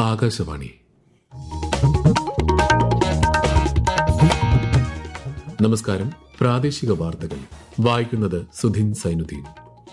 ആകാശവാണി നമസ്കാരം പ്രാദേശിക വാർത്തകൾ വായിക്കുന്നത് സുധിൻ സൈനുദ്ദീൻ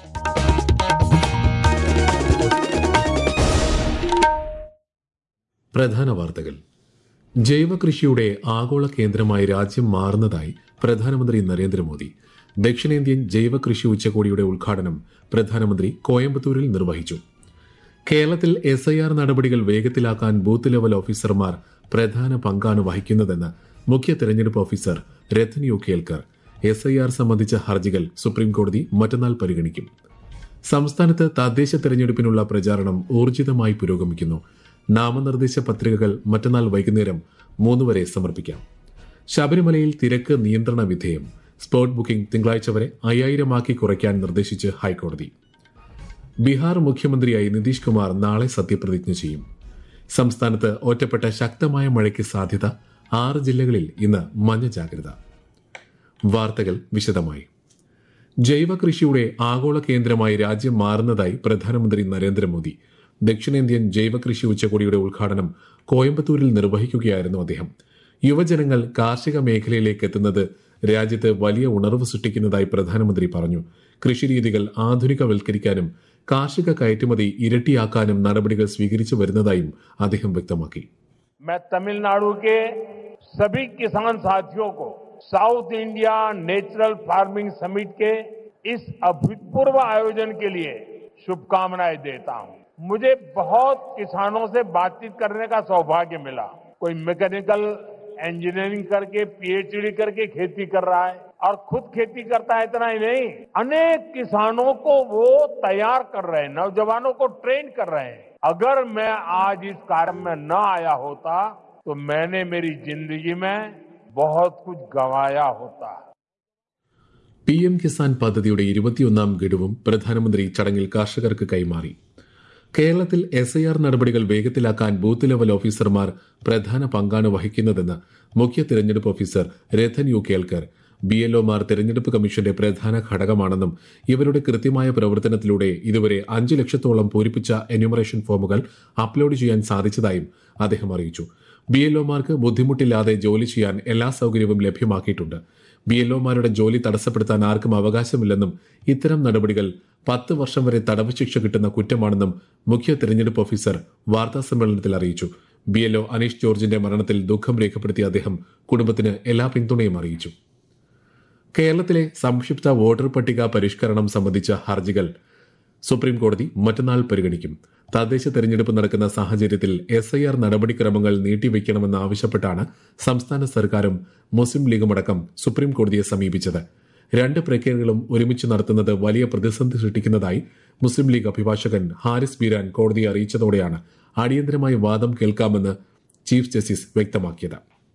പ്രധാന വാർത്തകൾ ജൈവ കൃഷിയുടെ ആഗോള കേന്ദ്രമായി രാജ്യം മാറുന്നതായി പ്രധാനമന്ത്രി നരേന്ദ്രമോദി ദക്ഷിണേന്ത്യൻ ജൈവ കൃഷി ഉച്ചകോടിയുടെ ഉദ്ഘാടനം പ്രധാനമന്ത്രി കോയമ്പത്തൂരിൽ നിർവഹിച്ചു കേരളത്തിൽ എസ് ഐ ആർ നടപടികൾ വേഗത്തിലാക്കാൻ ബൂത്ത് ലെവൽ ഓഫീസർമാർ പ്രധാന പങ്കാണ് വഹിക്കുന്നതെന്ന് മുഖ്യ തെരഞ്ഞെടുപ്പ് officer Rathan U Kelkar S I R സംബന്ധിച്ച ഹർജികൾ സുപ്രീംകോടതി മറ്റന്നാൾ പരിഗണിക്കും സംസ്ഥാനത്ത് തദ്ദേശ തെരഞ്ഞെടുപ്പിനുള്ള പ്രചാരണം ഊർജിതമായി പുരോഗമിക്കുന്നു നാമനിർദ്ദേശ പത്രികകൾ മറ്റന്നാൾ വൈകുന്നേരം മൂന്ന് വരെ സമർപ്പിക്കാം ശബരിമലയിൽ തിരക്ക് നിയന്ത്രണ വിധേയം സ്പോട്ട് ബുക്കിംഗ് തിങ്കളാഴ്ച വരെ അയ്യായിരമാക്കി കുറയ്ക്കാൻ നിർദ്ദേശിച്ച് ഹൈക്കോടതി ബീഹാർ മുഖ്യമന്ത്രിയായി നിതീഷ് കുമാർ നാളെ സത്യപ്രതിജ്ഞ ചെയ്യും സംസ്ഥാനത്ത് ഒറ്റപ്പെട്ട ശക്തമായ മഴയ്ക്ക് സാധ്യത ആറ് ജില്ലകളിൽ ഇന്ന് മഞ്ഞ ജാഗ്രത വാർത്തകൾ വിശദമായി ജൈവ കൃഷിയുടെ ആഗോള കേന്ദ്രമായി രാജ്യം മാറുന്നതായി പ്രധാനമന്ത്രി നരേന്ദ്രമോദി ദക്ഷിണേന്ത്യൻ ജൈവ കൃഷി ഉച്ചകോടിയുടെ ഉദ്ഘാടനം കോയമ്പത്തൂരിൽ നിർവഹിക്കുകയായിരുന്നു അദ്ദേഹം യുവജനങ്ങൾ കാർഷിക മേഖലയിലേക്ക് എത്തുന്നത് രാജ്യത്ത് വലിയ ഉണർവ് സൃഷ്ടിക്കുന്നതായി പ്രധാനമന്ത്രി പറഞ്ഞു കൃഷിരീതികൾ ആധുനികവൽക്കരിക്കാനും കാർഷിക കയറ്റുമതി ഇരട്ടിയാക്കാനും നടപടികൾ സ്വീകരിച്ചു വരുന്നതായും അദ്ദേഹം വ്യക്തമാക്കി मैं तमिलनाडु के सभी किसान साथियों को south India natural farming summit के इस अभूतपूर्व आयोजन के लिए शुभकामनाएं देता हूं मुझे बहुत किसानों से बातचीत करने का सौभाग्य मिला कोई मैकेनिकल इंजीनियरिंग करके पीएचडी करके खेती कर रहा है और खुद खेती करता है इतना ही नहीं अनेक किसानों को वो तैयार कर रहे हैं नौजवानों को ट्रेन कर रहे हैं अगर मैं आज इस कार्य में न आया होता तो मैंने मेरी जिंदगी में बहुत कुछ गंवाया होता പി എം കിസാൻ പദ്ധതിയുടെ ഇരുപത്തിയൊന്നാം ഗഡുവും പ്രധാനമന്ത്രി ചടങ്ങിൽ കർഷകർക്ക് കൈമാറി കേരളത്തിൽ എസ് ഐ ആർ നടപടികൾ വേഗത്തിലാക്കാൻ ബൂത്ത് ലെവൽ ഓഫീസർമാർ പ്രധാന പങ്കാണ് വഹിക്കുന്നതെന്ന് മുഖ്യ തെരഞ്ഞെടുപ്പ് officer Rathan U Kelkar B എൽഒമാർ തെരഞ്ഞെടുപ്പ് കമ്മീഷന്റെ പ്രധാന ഘടകമാണെന്നും ഇവരുടെ കൃത്യമായ പ്രവർത്തനത്തിലൂടെ ഇതുവരെ അഞ്ചു ലക്ഷത്തോളം പൂരിപ്പിച്ച എന്യൂമറേഷൻ ഫോമുകൾ അപ്ലോഡ് ചെയ്യാൻ സാധിച്ചതായും അദ്ദേഹം അറിയിച്ചു ബി എൽഒമാർക്ക് ബുദ്ധിമുട്ടില്ലാതെ ജോലി ചെയ്യാൻ എല്ലാ സൌകര്യവും ലഭ്യമാക്കിയിട്ടുണ്ട് ബി എൽഒമാരുടെ ജോലി തടസ്സപ്പെടുത്താൻ ആർക്കും അവകാശമില്ലെന്നും ഇത്തരം നടപടികൾ പത്ത് വർഷം വരെ തടവ് ശിക്ഷ കിട്ടുന്ന കുറ്റമാണെന്നും മുഖ്യ തെരഞ്ഞെടുപ്പ് ഓഫീസർ വാർത്താ സമ്മേളനത്തിൽ അറിയിച്ചു ബി എൽഒ അനീഷ് ജോർജിന്റെ മരണത്തിൽ ദുഃഖം രേഖപ്പെടുത്തിയ അദ്ദേഹം കുടുംബത്തിന് എല്ലാ പിന്തുണയും അറിയിച്ചു കേരളത്തിലെ സംക്ഷിപ്ത വോട്ടർ പട്ടിക പരിഷ്കരണം സംബന്ധിച്ച ഹർജികൾ സുപ്രീം കോടതി മറ്റന്നാൾ പരിഗണിക്കും തദ്ദേശ തെരഞ്ഞെടുപ്പ് നടക്കുന്ന സാഹചര്യത്തിൽ എസ് ഐ ആർ നടപടിക്രമങ്ങൾ നീട്ടിവെക്കണമെന്ന് ആവശ്യപ്പെട്ടാണ് സംസ്ഥാന സർക്കാരും മുസ്ലിം ലീഗുമടക്കം സുപ്രീം കോടതിയെ സമീപിച്ചത് രണ്ട് പ്രക്രിയകളും ഒരുമിച്ച് നടത്തുന്നത് വലിയ പ്രതിസന്ധി സൃഷ്ടിക്കുന്നതായി മുസ്ലിം ലീഗ് അഭിഭാഷകൻ ഹാരിസ് ബീരാൻ കോടതിയെ അറിയിച്ചതോടെയാണ് അടിയന്തരമായി വാദം കേൾക്കാമെന്ന് ചീഫ് ജസ്റ്റിസ് വ്യക്തമാക്കിയത്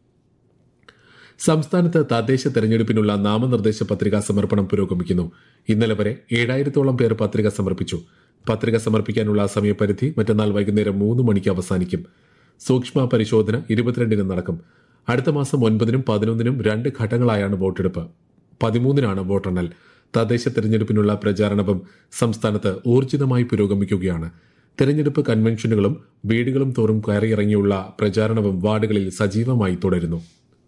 സംസ്ഥാനത്ത് തദ്ദേശ തെരഞ്ഞെടുപ്പിനുള്ള നാമനിർദ്ദേശ പത്രികാ സമർപ്പണം പുരോഗമിക്കുന്നു ഇന്നലെ വരെ ഏഴായിരത്തോളം പേർ പത്രിക സമർപ്പിച്ചു പത്രിക സമർപ്പിക്കാനുള്ള സമയപരിധി മറ്റന്നാൾ വൈകുന്നേരം മൂന്ന് മണിക്ക് അവസാനിക്കും സൂക്ഷ്മ പരിശോധന ഇരുപത്തിരണ്ടിന് നടക്കും അടുത്ത മാസം ഒൻപതിനും പതിനൊന്നിനും രണ്ട് ഘട്ടങ്ങളായാണ് വോട്ടെടുപ്പ് പതിമൂന്നിനാണ് വോട്ടെണ്ണൽ തദ്ദേശ തെരഞ്ഞെടുപ്പിനുള്ള പ്രചാരണവും സംസ്ഥാനത്ത് ഊർജിതമായി പുരോഗമിക്കുകയാണ് തെരഞ്ഞെടുപ്പ് കൺവെൻഷനുകളും വീടുകളും തോറും കയറിയിറങ്ങിയുള്ള പ്രചാരണവും വാർഡുകളിൽ സജീവമായി തുടരുന്നു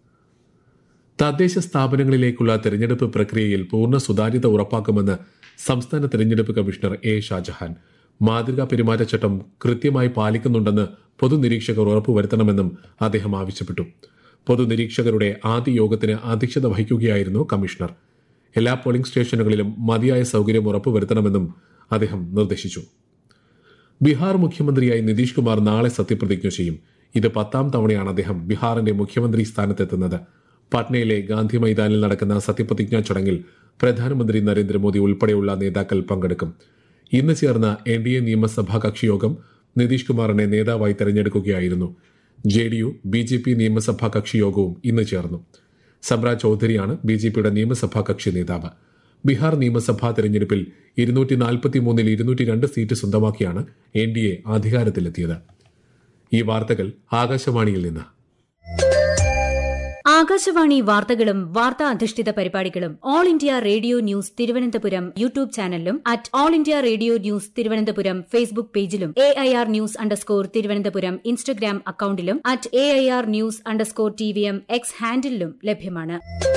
തദ്ദേശ സ്ഥാപനങ്ങളിലേക്കുള്ള തെരഞ്ഞെടുപ്പ് പ്രക്രിയയിൽ പൂർണ്ണ സുതാര്യത ഉറപ്പാക്കുമെന്ന് സംസ്ഥാന തെരഞ്ഞെടുപ്പ് കമ്മീഷണർ എ ഷാജഹാൻ മാതൃകാ പെരുമാറ്റച്ചട്ടം കൃത്യമായി പാലിക്കുന്നുണ്ടെന്ന് പൊതുനിരീക്ഷകർ ഉറപ്പുവരുത്തണമെന്നും അദ്ദേഹം ആവശ്യപ്പെട്ടു പൊതുനിരീക്ഷകരുടെ ആദ്യ യോഗത്തിന് അധ്യക്ഷത വഹിക്കുകയായിരുന്നു കമ്മീഷണർ എല്ലാ പോളിംഗ് സ്റ്റേഷനുകളിലും മതിയായ സൌകര്യം ഉറപ്പുവരുത്തണമെന്നും അദ്ദേഹം നിർദ്ദേശിച്ചു ബീഹാർ മുഖ്യമന്ത്രിയായി നിതീഷ് കുമാർ നാളെ സത്യപ്രതിജ്ഞ ചെയ്യും ഇത് പത്താം തവണയാണ് അദ്ദേഹം ബീഹാറിന്റെ മുഖ്യമന്ത്രി സ്ഥാനത്തെത്തുന്നത് പട്നയിലെ ഗാന്ധി മൈതാനിൽ നടക്കുന്ന സത്യപ്രതിജ്ഞാ ചടങ്ങിൽ പ്രധാനമന്ത്രി നരേന്ദ്രമോദി ഉൾപ്പെടെയുള്ള നേതാക്കൾ പങ്കെടുക്കും ഇന്ന് ചേർന്ന എൻ ഡി എ നിയമസഭാ കക്ഷിയോഗം നിതീഷ് കുമാറിനെ നേതാവായി തെരഞ്ഞെടുക്കുകയായിരുന്നു J D U B J P നിയമസഭാ കക്ഷിയോഗവും ഇന്ന് ചേർന്നു സമ്രാജ് ചൌധരിയാണ് ബി ജെ പിയുടെ നിയമസഭാ കക്ഷി നേതാവ് ബീഹാർ നിയമസഭാ തെരഞ്ഞെടുപ്പിൽ ഇരുന്നൂറ്റി നാൽപ്പത്തിമൂന്നിൽ ഇരുന്നൂറ്റി രണ്ട് സീറ്റ് സ്വന്തമാക്കിയാണ് എൻ ഡി എ അധികാരത്തിലെത്തിയത് ഈ വാർത്തകൾ ആകാശവാണിയിൽ നിന്ന് ആകാശവാണി വാർത്തകളും വാർത്താ അധിഷ്ഠിത പരിപാടികളും all India radio news Thiruvananthapuram YouTube ചാനലിലും at all India radio news Thiruvananthapuram Facebook പേജിലും A I R news underscore Thiruvananthapuram Instagram അക്കൌണ്ടിലും at A I R news underscore T V M X ഹാൻഡിലും ലഭ്യമാണ്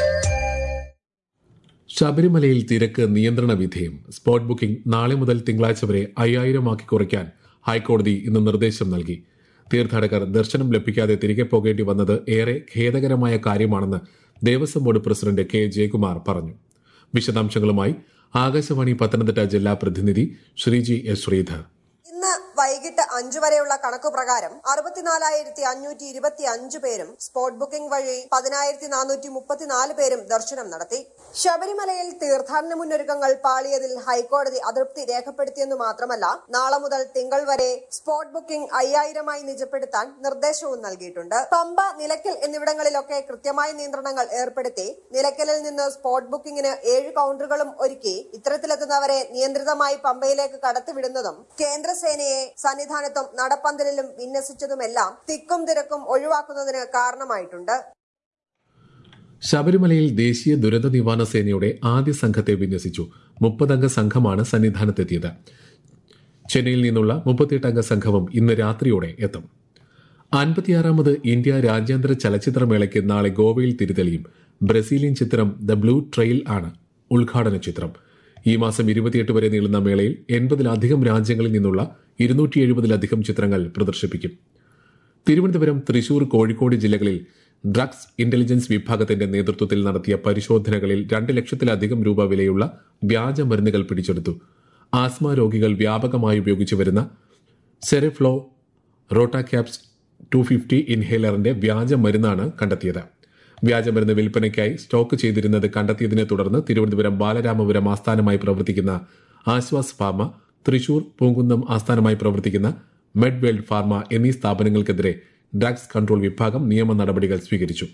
ശബരിമലയിൽ തിരക്ക് നിയന്ത്രണ വിധേയം സ്പോട്ട് ബുക്കിംഗ് നാളെ മുതൽ തിങ്കളാഴ്ച വരെ അയ്യായിരം ആക്കി കുറയ്ക്കാൻ ഹൈക്കോടതി ഇന്ന് നിർദ്ദേശം നൽകി തീർത്ഥാടകർ ദർശനം ലഭിക്കാതെ തിരികെ പോകേണ്ടി വന്നത് ഏറെ ഖേദകരമായ കാര്യമാണെന്ന് Devaswom board president K Jayakumar പറഞ്ഞു വിശദാംശങ്ങളുമായി ആകാശവാണി പത്തനംതിട്ട ജില്ലാ പ്രതിനിധി ശ്രീജി എസ് ശ്രീധർ ഇന്ന് വൈകിട്ട് അഞ്ചു വരെയുള്ള കണക്കു പ്രകാരം അറുപത്തിനാലായിരത്തി അഞ്ഞൂറ്റി ഇരുപത്തി അഞ്ച് പേരും സ്പോട്ട് ബുക്കിംഗ് വഴി പതിനായിരത്തി നാനൂറ്റി മുപ്പത്തിനാല് പേരും ദർശനം നടത്തി ശബരിമലയിൽ തീർത്ഥാടന മുന്നൊരുക്കങ്ങൾ പാളിയതിൽ ഹൈക്കോടതി അതൃപ്തി രേഖപ്പെടുത്തിയെന്നു മാത്രമല്ല നാളെ മുതൽ തിങ്കൾ വരെ സ്പോട്ട് ബുക്കിംഗ് അയ്യായിരമായി നിജപ്പെടുത്താൻ നിർദ്ദേശവും നൽകിയിട്ടുണ്ട് പമ്പ നിലയ്ക്കൽ എന്നിവിടങ്ങളിലൊക്കെ കൃത്യമായ നിയന്ത്രണങ്ങൾ ഏർപ്പെടുത്തി നിലയ്ക്കലിൽ നിന്ന് സ്പോട്ട് ബുക്കിംഗിന് ഏഴ് കൌണ്ടറുകളും ഒരുക്കി ഇത്തരത്തിലെത്തുന്നവരെ നിയന്ത്രിതമായി പമ്പയിലേക്ക് കടത്തിവിടുന്നതും കേന്ദ്രസേനയെ സന്നിധാനത്തും നടപ്പന്തലിലും വിന്യസിച്ചതുമെല്ലാം തിക്കും തിരക്കും ഒഴിവാക്കുന്നതിന് കാരണമായിട്ടുണ്ട് ശബരിമലയിൽ ദേശീയ ദുരന്ത നിവാരണ സേനയുടെ ആദ്യ സംഘത്തെ വിന്യസിച്ചു മുപ്പതംഗ സംഘമാണ് സന്നിധാനത്തെത്തിയത് ചെന്നൈയിൽ നിന്നുള്ള മുപ്പത്തിയെട്ടംഗ സംഘവും ഇന്ന് രാത്രിയോടെ എത്തും അൻപത്തിയാറാമത് ഇന്ത്യ രാജ്യാന്തര ചലച്ചിത്രമേളയ്ക്ക് നാളെ ഗോവയിൽ തിരിതെളിയും ബ്രസീലിയൻ ചിത്രം ദ ബ്ലൂ ട്രെയിൽ ആണ് ഉദ്ഘാടന ചിത്രം ഈ മാസം ഇരുപത്തിയെട്ട് വരെ നീളുന്ന മേളയിൽ എൺപതിലധികം രാജ്യങ്ങളിൽ നിന്നുള്ള ഇരുന്നൂറ്റി എഴുപതിലധികം ചിത്രങ്ങൾ പ്രദർശിപ്പിക്കും തിരുവനന്തപുരം തൃശൂർ കോഴിക്കോട് ജില്ലകളിൽ ഡ്രഗ്സ് ഇന്റലിജൻസ് വിഭാഗത്തിന്റെ നേതൃത്വത്തിൽ നടത്തിയ പരിശോധനകളിൽ രണ്ട് ലക്ഷത്തിലധികം രൂപ വിലയുള്ള വ്യാജ മരുന്നുകൾ പിടിച്ചെടുത്തു ആസ്മ രോഗികൾ വ്യാപകമായി ഉപയോഗിച്ചു വരുന്ന സെറിഫ്ലോ റോട്ടാക്യാപ്സ് ടു ഫിഫ്റ്റി ഇൻഹേലറിന്റെ വ്യാജ മരുന്നാണ് കണ്ടെത്തിയത് വ്യാജമരുന്ന് വിൽപ്പനയ്ക്കായി സ്റ്റോക്ക് ചെയ്തിരുന്നത് കണ്ടെത്തിയതിനെ തുടർന്ന് തിരുവനന്തപുരം ബാലരാമപുരം ആസ്ഥാനമായി പ്രവർത്തിക്കുന്ന ആശ്വാസ് ഫാർമ തൃശൂർ പൂങ്കുന്നം ആസ്ഥാനമായി പ്രവർത്തിക്കുന്ന മെഡ്വേൾഡ് ഫാർമ എന്നീ സ്ഥാപനങ്ങൾക്കെതിരെ ഡ്രഗ്സ് കൺട്രോൾ വിഭാഗം നിയമ നടപടികൾ സ്വീകരിച്ചു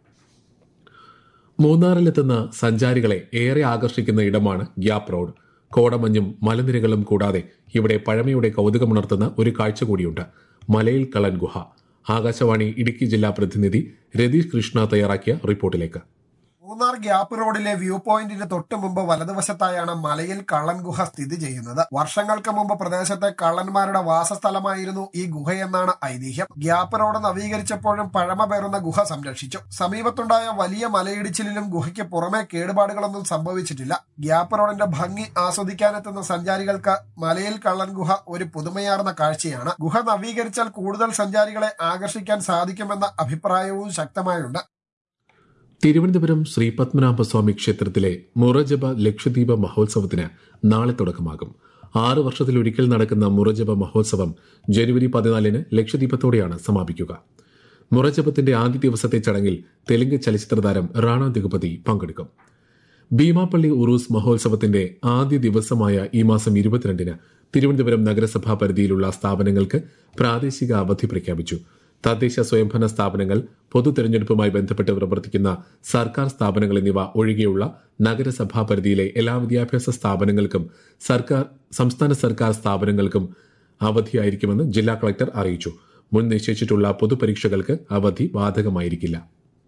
മൂന്നാറിലെത്തുന്ന സഞ്ചാരികളെ ഏറെ ആകർഷിക്കുന്ന ഇടമാണ് ഗ്യാപ് റോഡ് കോടമഞ്ഞും മലനിരകളും കൂടാതെ ഇവിടെ പഴമയുടെ കൗതുകമുണർത്തുന്ന ഒരു കാഴ്ച കൂടിയുണ്ട് മലയിൽ കളൻ ഗുഹ ആകാശവാണി ഇടുക്കി ജില്ലാ പ്രതിനിധി രതീഷ് കൃഷ്ണ തയ്യാറാക്കിയ റിപ്പോർട്ടിലേക്ക് മൂന്നാർ ഗ്യാപ്പ് റോഡിലെ വ്യൂ പോയിന്റിന് തൊട്ട് മുമ്പ് വലതുവശത്തായാണ് മലയിൽ കള്ളൻ ഗുഹ സ്ഥിതി ചെയ്യുന്നത് വർഷങ്ങൾക്ക് മുമ്പ് പ്രദേശത്തെ കള്ളന്മാരുടെ വാസസ്ഥലമായിരുന്നു ഈ ഗുഹയെന്നാണ് ഐതിഹ്യം ഗ്യാപ്പ് റോഡ് നവീകരിച്ചപ്പോഴും പഴമ പേറുന്ന ഗുഹ സംരക്ഷിച്ചു സമീപത്തുണ്ടായ വലിയ മലയിടിച്ചിലിലും ഗുഹയ്ക്ക് പുറമെ കേടുപാടുകളൊന്നും സംഭവിച്ചിട്ടില്ല ഗ്യാപ്പ് റോഡിന്റെ ഭംഗി ആസ്വദിക്കാനെത്തുന്ന സഞ്ചാരികൾക്ക് മലയിൽ കള്ളൻ ഗുഹ ഒരു പുതുമയാർന്ന കാഴ്ചയാണ് ഗുഹ നവീകരിച്ചാൽ കൂടുതൽ സഞ്ചാരികളെ ആകർഷിക്കാൻ സാധിക്കുമെന്ന അഭിപ്രായവും ശക്തമായുണ്ട് തിരുവനന്തപുരം ശ്രീ പത്മനാഭസ്വാമി ക്ഷേത്രത്തിലെ മുറജപ ലക്ഷദ്വീപ മഹോത്സവത്തിന് നാളെ തുടക്കമാകും ആറ് വർഷത്തിലൊരിക്കൽ നടക്കുന്ന മുറജപ മഹോത്സവം ജനുവരി പതിനാലിന് ലക്ഷദ്വീപത്തോടെയാണ് സമാപിക്കുക മുറജപത്തിന്റെ ആദ്യ ദിവസത്തെ ചടങ്ങിൽ തെലുങ്ക് ചലച്ചിത്ര താരം റാണ ദിഗുപതി പങ്കെടുക്കും ഭീമാപ്പള്ളി ഉറൂസ് മഹോത്സവത്തിന്റെ ആദ്യ ദിവസമായ ഈ മാസം ഇരുപത്തിരണ്ടിന് തിരുവനന്തപുരം നഗരസഭാ പരിധിയിലുള്ള സ്ഥാപനങ്ങൾക്ക് പ്രാദേശിക അവധി പ്രഖ്യാപിച്ചു തദ്ദേശ സ്വയംഭരണ സ്ഥാപനങ്ങൾ പൊതു തെരഞ്ഞെടുപ്പുമായി ബന്ധപ്പെട്ട് പ്രവർത്തിക്കുന്ന സർക്കാർ സ്ഥാപനങ്ങൾ എന്നിവ ഒഴികെയുള്ള നഗരസഭാ പരിധിയിലെ എല്ലാ വിദ്യാഭ്യാസ സ്ഥാപനങ്ങൾക്കും സർക്കാർ സംസ്ഥാന സർക്കാർ സ്ഥാപനങ്ങൾക്കും അവധിയായിരിക്കുമെന്ന് ജില്ലാ കളക്ടർ അറിയിച്ചു മുൻ നിശ്ചയിച്ചിട്ടുള്ള പൊതുപരീക്ഷകൾക്ക് അവധി ബാധകമായിരിക്കില്ല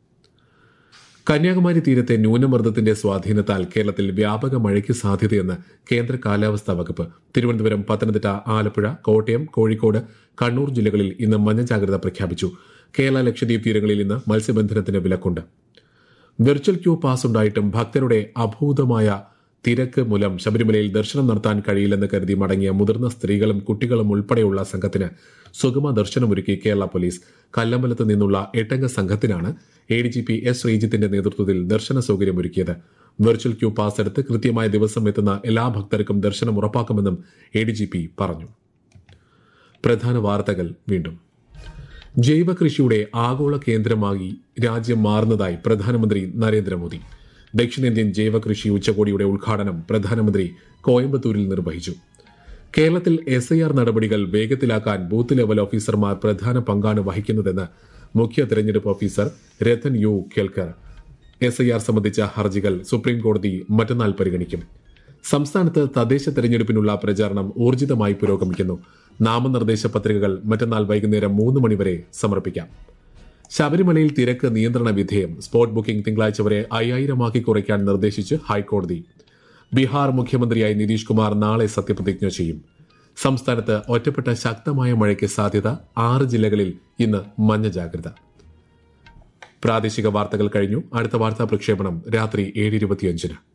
കന്യാകുമാരി തീരത്തെ ന്യൂനമർദ്ദത്തിന്റെ സ്വാധീനത്താൽ കേരളത്തിൽ വ്യാപക മഴയ്ക്ക് സാധ്യതയെന്ന് കേന്ദ്ര കാലാവസ്ഥാ വകുപ്പ് തിരുവനന്തപുരം പത്തനംതിട്ട ആലപ്പുഴ കോട്ടയം കോഴിക്കോട് കണ്ണൂർ ജില്ലകളിൽ ഇന്ന് മഞ്ഞ ജാഗ്രത പ്രഖ്യാപിച്ചു കേരള ലക്ഷദ്വീപ് തീരങ്ങളിൽ ഇന്ന് മത്സ്യബന്ധനത്തിന് വിലക്കുണ്ട് വെർച്വൽ ക്യൂ പാസ് ഉണ്ടായിട്ടും ഭക്തരുടെ അഭൂതമായ തിരക്ക് മൂലം ശബരിമലയിൽ ദർശനം നടത്താൻ കഴിയില്ലെന്ന് കരുതി മടങ്ങിയ മുതിർന്ന സ്ത്രീകളും കുട്ടികളും ഉൾപ്പെടെയുള്ള സംഘത്തിന് സുഗമ ദർശനമൊരുക്കി കേരള പോലീസ് കല്ലമ്പലത്ത് നിന്നുള്ള എട്ടംഗ സംഘത്തിനാണ് A D G P S ശ്രീജിത്തിന്റെ നേതൃത്വത്തിൽ ദർശന സൗകര്യമൊരുക്കിയത് വെർച്വൽ ക്യൂ പാസ് എടുത്ത് കൃത്യമായ ദിവസം എത്തുന്ന എല്ലാ ഭക്തർക്കും ദർശനം ഉറപ്പാക്കുമെന്നും എ ഡി ജി പി പറഞ്ഞു പ്രധാന വാർത്തകൾ വീണ്ടും ജൈവ കൃഷിയുടെ ആഗോള കേന്ദ്രമായി രാജ്യം മാറുന്നതായി പ്രധാനമന്ത്രി നരേന്ദ്രമോദി ദക്ഷിണേന്ത്യൻ ജൈവ കൃഷി ഉച്ചകോടിയുടെ ഉദ്ഘാടനം പ്രധാനമന്ത്രി കോയമ്പത്തൂരിൽ നിർവഹിച്ചു കേരളത്തിൽ എസ് ഐ ആർ നടപടികൾ വേഗത്തിലാക്കാൻ ബൂത്ത് ലെവൽ ഓഫീസർമാർ പ്രധാന പങ്കാണ് വഹിക്കുന്നതെന്ന് മുഖ്യ തെരഞ്ഞെടുപ്പ് officer Rathan U Kelkar S I R സംബന്ധിച്ച ഹർജികൾ സുപ്രീം കോടതി മറ്റന്നാൾ പരിഗണിക്കും സംസ്ഥാനത്ത് തദ്ദേശ തെരഞ്ഞെടുപ്പിനുള്ള പ്രചാരണം ഊർജിതമായി പുരോഗമിക്കുന്നു നാമനിർദ്ദേശ പത്രികകൾ മറ്റന്നാൾ വൈകുന്നേരം മൂന്ന് മണിവരെ സമർപ്പിക്കാം ശബരിമലയിൽ തിരക്ക് നിയന്ത്രണ വിധേയം സ്പോട്ട് ബുക്കിംഗ് തിങ്കളാഴ്ച വരെ അയ്യായിരമാക്കി കുറയ്ക്കാൻ നിർദ്ദേശിച്ച് ഹൈക്കോടതി ബീഹാർ മുഖ്യമന്ത്രിയായി നിതീഷ് കുമാർ നാളെ സത്യപ്രതിജ്ഞ ചെയ്യും സംസ്ഥാനത്ത് ഒറ്റപ്പെട്ട ശക്തമായ മഴയ്ക്ക് സാധ്യത ആറ് ജില്ലകളിൽ ഇന്ന് മഞ്ഞ ജാഗ്രത പ്രാദേശിക വാർത്തകൾ കഴിഞ്ഞു അടുത്ത വാർത്താ പ്രക്ഷേപണം രാത്രി ഏഴ് ഇരുപത്തിയഞ്ചിന്